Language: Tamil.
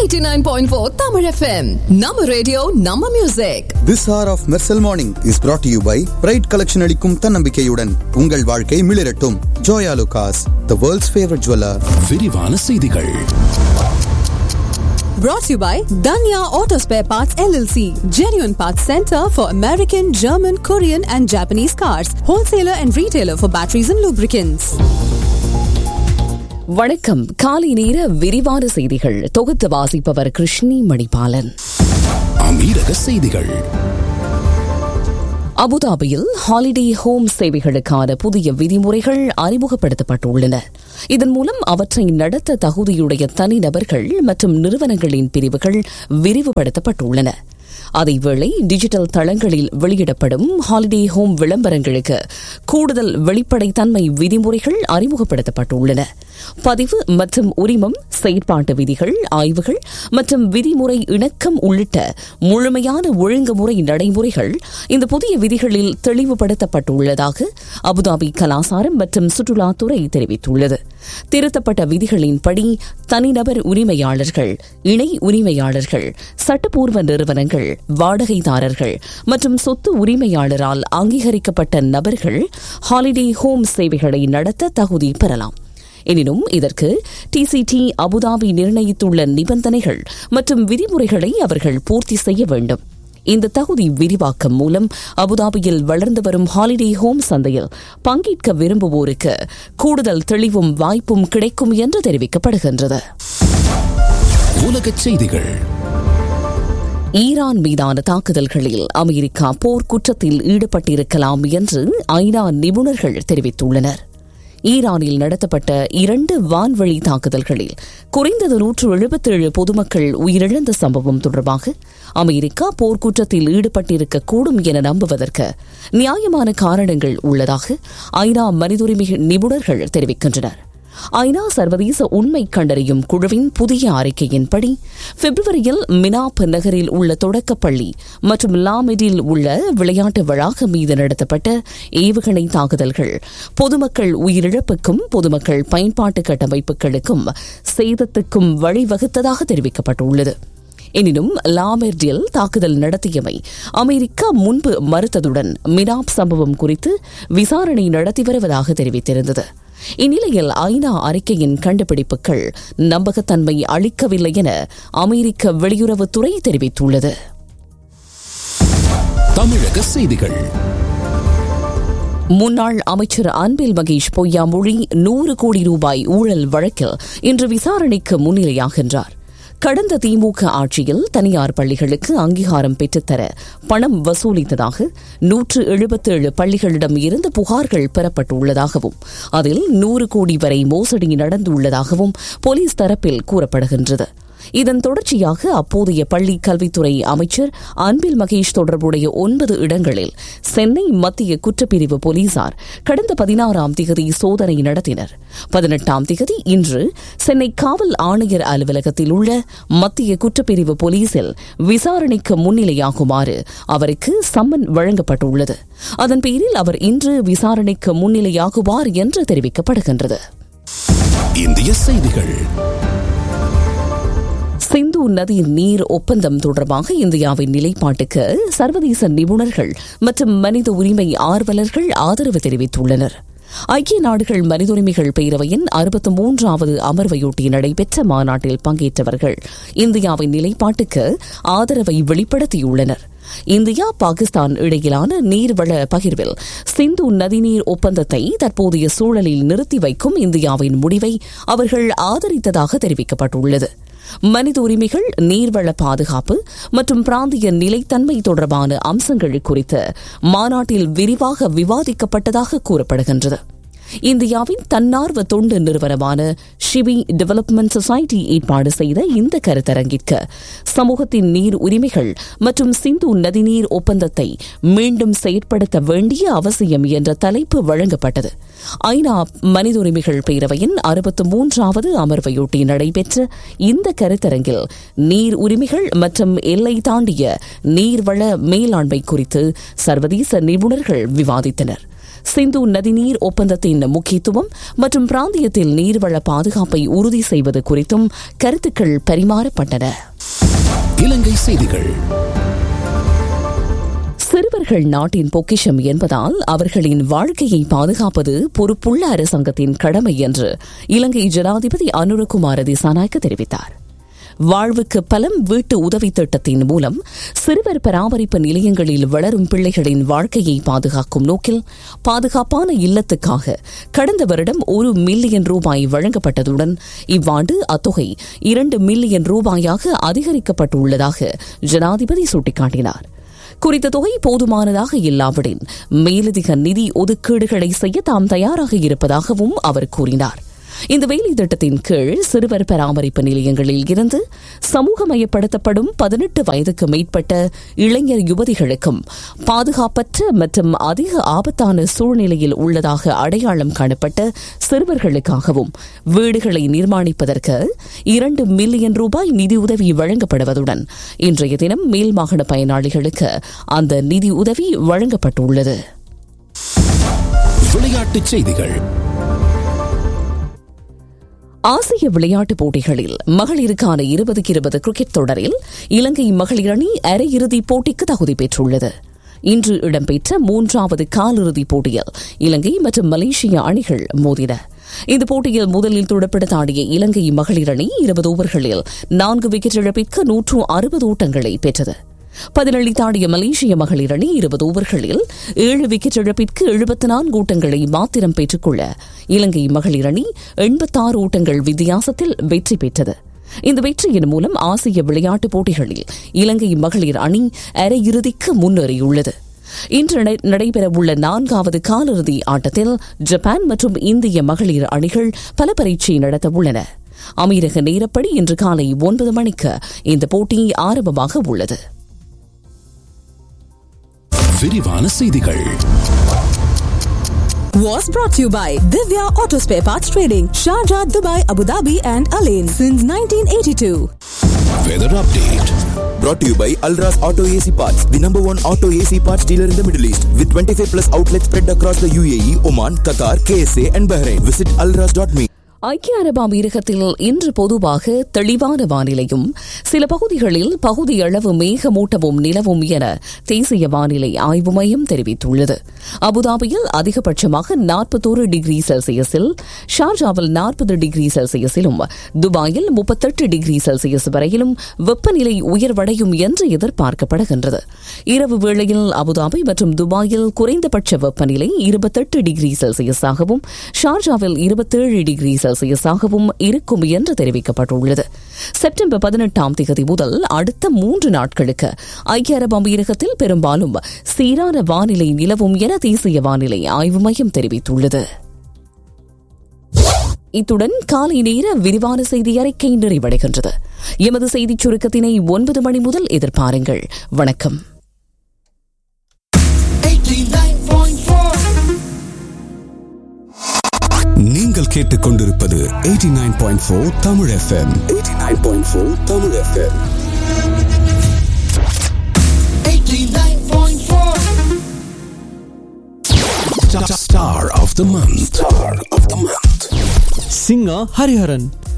89.4 Tamil FM. நம்ம ரேடியோ நம்ம music this hour of Mersal morning is brought to you by Pride collection அளிக்கும் தன்னம்பிக்கையுடன் உங்கள் வாழ்க்கை மிளிரட்டும் Joyalukkas the world's favourite jeweller விரிவான செய்திகள் brought to you by Danya Auto Spare Parts LLC. Genuine Parts Center for American, German, Korean and Japanese cars. Wholesaler and retailer for batteries and lubricants. வணக்கம் காலை நேர விரிவான செய்திகள் தொகுத்து வாசிப்பவர் கிருஷ்ணி மணிபாலன் அமீரக செய்திகள் அபுதாபியில் ஹாலிடே ஹோம் சேவைகளுக்கான புதிய விதிமுறைகள் அறிமுகப்படுத்தப்பட்டுள்ளன இதன் மூலம் அவற்றை நடத்த தகுதியுடைய தனிநபர்கள் மற்றும் நிறுவனங்களின் பிரிவுகள் விரிவுபடுத்தப்பட்டுள்ளன அதேவேளை டிஜிட்டல் தளங்களில் வெளியிடப்படும் ஹாலிடே ஹோம் விளம்பரங்களுக்கு கூடுதல் வெளிப்படைத்தன்மை விதிமுறைகள் அறிமுகப்படுத்தப்பட்டுள்ளன பதிவு மற்றும் உரிமம் செயற்பாட்டு விதிகள் ஆய்வுகள் மற்றும் விதிமுறை இணக்கம் உள்ளிட்ட முழுமையான ஒழுங்குமுறை நடைமுறைகள் இந்த புதிய விதிகளில் தெளிவுபடுத்தப்பட்டுள்ளதாக அபுதாபி கலாசாரம் மற்றும் சுற்றுலாத்துறை தெரிவித்துள்ளது திருத்தப்பட்ட விதிகளின்படி தனிநபர் உரிமையாளர்கள் இணை உரிமையாளர்கள் சட்டப்பூர்வ நிறுவனங்கள் வாடகைதாரர்கள் மற்றும் சொத்து உரிமையாளரால் அங்கீகரிக்கப்பட்ட நபர்கள் ஹாலிடே ஹோம் சேவைகளை நடத்த தகுதி பெறலாம் எனினும் இதற்கு டிசிடி அபுதாபி நிர்ணயித்துள்ள நிபந்தனைகள் மற்றும் விதிமுறைகளை அவர்கள் பூர்த்தி செய்ய வேண்டும் இந்த தகுதி விரிவாக்கம் மூலம் அபுதாபியில் வளர்ந்து வரும் ஹாலிடே ஹோம் சந்தையில் பங்கேற்க விரும்புவோருக்கு கூடுதல் தெளிவும் வாய்ப்பும் கிடைக்கும் என்று தெரிவிக்கப்படுகின்றது உலகச் செய்திகள் ஈரான் மீதான தாக்குதல்களில் அமெரிக்கா போர் குற்றத்தில் ஈடுபட்டிருக்கலாம் என்று ஐநா நிபுணர்கள் தெரிவித்துள்ளனர் ஈரானில் நடத்தப்பட்ட இரண்டு வான்வழி தாக்குதல்களில் குறைந்தது நூற்று எழுபத்தேழு பொதுமக்கள் உயிரிழந்த சம்பவம் தொடர்பாக அமெரிக்கா போர்க்குற்றத்தில் ஈடுபட்டிருக்கக்கூடும் என நம்புவதற்கு நியாயமான காரணங்கள் உள்ளதாக ஐநா மனிதுரிமை நிபுணர்கள் தெரிவிக்கின்றனர் ஐநா சர்வதேச உண்மை கண்டறியும் குழுவின் புதிய அறிக்கையின்படி பிப்ரவரியில் மினாப் நகரில் உள்ள தொடக்கப்பள்ளி மற்றும் லாமெடில் உள்ள விளையாட்டு வளாகம் மீது நடத்தப்பட்ட ஏவுகணை தாக்குதல்கள் பொதுமக்கள் உயிரிழப்புக்கும் பொதுமக்கள் பயன்பாட்டு கட்டமைப்புகளுக்கும் சேதத்துக்கும் வழிவகுத்ததாக தெரிவிக்கப்பட்டுள்ளது எனினும் லாமெர்டில் தாக்குதல் நடத்தியமை அமெரிக்கா முன்பு மறுத்ததுடன் மினாப் சம்பவம் குறித்து விசாரணை நடத்தி வருவதாக தெரிவித்திருந்தது இந்நிலையில் ஐநா அறிக்கையின் கண்டுபிடிப்புகள் நம்பகத்தன்மை அளிக்கவில்லை என அமெரிக்க வெளியுறவுத்துறை தெரிவித்துள்ளது தமிழக செய்திகள் முன்னாள் அமைச்சர் அன்பில் மகேஷ் பொய்யாமொழி நூறு கோடி ரூபாய் ஊழல் வழக்கில் இன்று விசாரணைக்கு முன்னிலையாகின்றார் கடந்த திமுக ஆட்சியில் தனியார் பள்ளிகளுக்கு அங்கீகாரம் பெற்றுத்தர பணம் வசூலித்ததாக நூற்று எழுபத்தேழு பள்ளிகளிடம் இருந்து புகார்கள் பெறப்பட்டுள்ளதாகவும் அதில் நூறு கோடி வரை மோசடி நடந்துள்ளதாகவும் போலீஸ் தரப்பில் கூறப்படுகின்றது இதன் தொடர்ச்சியாக அப்போதைய பள்ளி கல்வித்துறை அமைச்சர் அன்பில் மகேஷ் தொடர்புடைய ஒன்பது இடங்களில் சென்னை மத்திய குற்றப்பிரிவு போலீசார் கடந்த பதினாறாம் திகதி சோதனை நடத்தினர் பதினெட்டாம் திகதி இன்று சென்னை காவல் ஆணையர் அலுவலகத்தில் உள்ள மத்திய குற்றப்பிரிவு போலீசில் விசாரணைக்கு முன்னிலையாகுமாறு அவருக்கு சம்மன் வழங்கப்பட்டுள்ளது அதன் பேரில் அவர் இன்று விசாரணைக்கு முன்னிலையாகுவார் என்று தெரிவிக்கப்படுகின்றது இந்திய செய்திகள் சிந்து நதி நீர் ஒப்பந்தம் தொடர்பாக இந்தியாவின் நிலைப்பாட்டுக்கு சர்வதேச நிபுணர்கள் மற்றும் மனித உரிமை ஆர்வலர்கள் ஆதரவு தெரிவித்துள்ளனர் ஐக்கிய நாடுகள் மனித உரிமைகள் பேரவையின் அறுபத்தி மூன்றாவது அமர்வையொட்டி நடைபெற்ற மாநாட்டில் பங்கேற்றவர்கள் இந்தியாவின் நிலைப்பாட்டுக்கு ஆதரவை வெளிப்படுத்தியுள்ளனர் இந்தியா பாகிஸ்தான் இடையிலான நீர்வள பகிர்வில் சிந்து நதிநீர் ஒப்பந்தத்தை தற்போதைய சூழலில் நிறுத்தி வைக்கும் இந்தியாவின் முடிவை அவர்கள் ஆதரித்ததாக தெரிவிக்கப்பட்டுள்ளது மனித உரிமைகள் நீர்வள பாதுகாப்பு மற்றும் பிராந்திய நிலைத்தன்மை தொடர்பான அம்சங்கள் குறித்து மாநாட்டில் விரிவாக விவாதிக்கப்பட்டதாக கூறப்படுகின்றது இந்தியாவின் தன்னார்வ தொண்டு நிறுவனமான ஷிவி டெவலப்மெண்ட் சொசைட்டி ஏற்பாடு செய்த இந்த கருத்தரங்கிற்கு சமூகத்தின் நீர் உரிமைகள் மற்றும் சிந்து நதிநீர் ஒப்பந்தத்தை மீண்டும் செயற்படுத்த வேண்டிய அவசியம் என்ற தலைப்பு வழங்கப்பட்டது ஐநா மனித உரிமைகள் பேரவையின் அறுபத்து மூன்றாவது அமர்வையொட்டி நடைபெற்ற இந்த கருத்தரங்கில் நீர் உரிமைகள் மற்றும் எல்லை தாண்டிய நீர்வள மேலாண்மை குறித்து சர்வதேச நிபுணர்கள் விவாதித்தனர் சிந்து நதிநீர் ஒப்பந்தத்தின் முக்கியத்துவம் மற்றும் பிராந்தியத்தில் நீர்வள பாதுகாப்பை உறுதி செய்வது குறித்தும் கருத்துக்கள் பரிமாறப்பட்டன இலங்கை செய்திகள் சிறுவர்கள் நாட்டின் பொக்கிஷம் என்பதால் அவர்களின் வாழ்க்கையை பாதுகாப்பது பொறுப்புள்ள அரசாங்கத்தின் கடமை என்று இலங்கை ஜனாதிபதி அனுரகுமார திசாநாயக்க தெரிவித்தார் வாழ்வுக்கு பலம் வீட்டு உதவி திட்டத்தின் மூலம் சிறுவர் பராமரிப்பு நிலையங்களில் வளரும் பிள்ளைகளின் வாழ்க்கையை பாதுகாக்கும் நோக்கில் பாதுகாப்பான இல்லத்துக்காக கடந்த வருடம் ஒரு மில்லியன் ரூபாய் வழங்கப்பட்டதுடன் இவ்வாண்டு அத்தொகை இரண்டு மில்லியன் ரூபாயாக அதிகரிக்கப்பட்டுள்ளதாக ஜனாதிபதி சுட்டிக்காட்டினார் குறித்த தொகை போதுமானதாக இல்லாவிடின் மேலதிக நிதி ஒதுக்கீடுகளை செய்ய தாம் தயாராக இருப்பதாகவும் அவர் கூறினார் இந்த வேலை திட்டத்தின் கீழ் சிறுவர் பராமரிப்பு நிலையங்களில் இருந்து சமூகமயப்படுத்தப்படும் பதினெட்டு வயதுக்கு மேற்பட்ட இளைஞர் யுவதிகளுக்கும் பாதுகாப்பற்ற மற்றும் அதிக ஆபத்தான சூழ்நிலையில் உள்ளதாக அடையாளம் காணப்பட்ட சிறுவர்களுக்காகவும் வீடுகளை நிர்மாணிப்பதற்கு இரண்டு மில்லியன் ரூபாய் நிதியுதவி வழங்கப்படுவதுடன் இன்றைய தினம் மேல் மாகாண பயனாளிகளுக்கு அந்த நிதி உதவி வழங்கப்பட்டுள்ளது விளையாட்டுச் செய்திகள் ஆசிய விளையாட்டுப் போட்டிகளில் மகளிருக்கான இருபதுக்கு இருபது கிரிக்கெட் தொடரில் இலங்கை மகளிர் அணி அரையிறுதிப் போட்டிக்கு தகுதி பெற்றுள்ளது இன்று இடம்பெற்ற மூன்றாவது காலிறுதிப் போட்டியில் இலங்கை மற்றும் மலேசிய அணிகள் மோதின இந்த போட்டியில் முதலில் துடுப்படுத்த ஆடிய இலங்கை மகளிர் அணி இருபது ஓவர்களில் நான்கு விக்கெட் இழப்பிற்கு நூற்று அறுபது ஓட்டங்களை பெற்றது பதினளித்தாடிய மலேசிய மகளிர் அணி இருபது ஓவர்களில் ஏழு விக்கெட் இழப்பிற்கு எழுபத்தி நான்கு ஓட்டங்களை மாத்திரம் பெற்றுக்கொள்ள இலங்கை மகளிர் அணி எண்பத்தாறு ஓட்டங்கள் வித்தியாசத்தில் வெற்றி பெற்றது இந்த வெற்றியின் மூலம் ஆசிய விளையாட்டுப் போட்டிகளில் இலங்கை மகளிர் அணி அரையிறுதிக்கு முன்னேறியுள்ளது இன்று நடைபெறவுள்ள நான்காவது காலிறுதி ஆட்டத்தில் ஜப்பான் மற்றும் இந்திய மகளிர் அணிகள் பல பரீட்சை நடத்தவுள்ளன அமீரக நேரப்படி இன்று காலை ஒன்பது மணிக்கு இந்த போட்டி ஆரம்பமாக உள்ளது விரிவான செய்திகள் Was brought to you by Divya Auto Spare Parts Trading, Sharjah, Dubai, Abu Dhabi, and Alain since 1982. Weather update Brought to you by Alras Auto AC Parts, the number one auto AC parts dealer in the Middle East, with 25 plus outlets spread across the UAE, Oman, Qatar, KSA, and Bahrain. Visit alras.me. ஐக்கிய அரபு அமீரகத்தில் இன்று பொதுவாக தெளிவான வானிலையும் சில பகுதிகளில் பகுதியளவு மேகமூட்டமும் நிலவும் என தேசிய வானிலை ஆய்வு மையம் தெரிவித்துள்ளது அபுதாபியில் அதிகபட்சமாக நாற்பத்தோரு டிகிரி செல்சியஸில் ஷார்ஜாவில் நாற்பது டிகிரி செல்சியஸிலும் துபாயில் முப்பத்தெட்டு டிகிரி செல்சியஸ் வரையிலும் வெப்பநிலை உயர்வடையும் என்று எதிர்பார்க்கப்படுகின்றது இரவு வேளையில் அபுதாபி மற்றும் துபாயில் குறைந்தபட்ச வெப்பநிலை இருபத்தெட்டு டிகிரி செல்சியஸாகவும் ஷார்ஜாவில் இருபத்தேழு டிகிரி செல்சியஸாகவும் இருக்கும் என்று தெரிவிக்கப்பட்டுள்ளது செப்டம்பர் பதினெட்டாம் தேதி முதல் அடுத்த மூன்று நாட்களுக்கு ஐக்கிய அரபு அமீரகத்தில் பெரும்பாலும் சீரான வானிலை நிலவும் என தேசிய வானிலை ஆய்வு மையம் தெரிவித்துள்ளது இத்துடன் காலை நேர விரிவான செய்தி அறிக்கை நிறைவடைகின்றது எமது செய்திச் சுருக்கத்தினை ஒன்பது மணி முதல் எதிர்பாருங்கள் வணக்கம் நீங்கள் கேட்டுக்கொண்டிருப்பது 89.4 Tamil FM 89.4 Tamil FM Star of the month. Star of the month. singer Hariharan.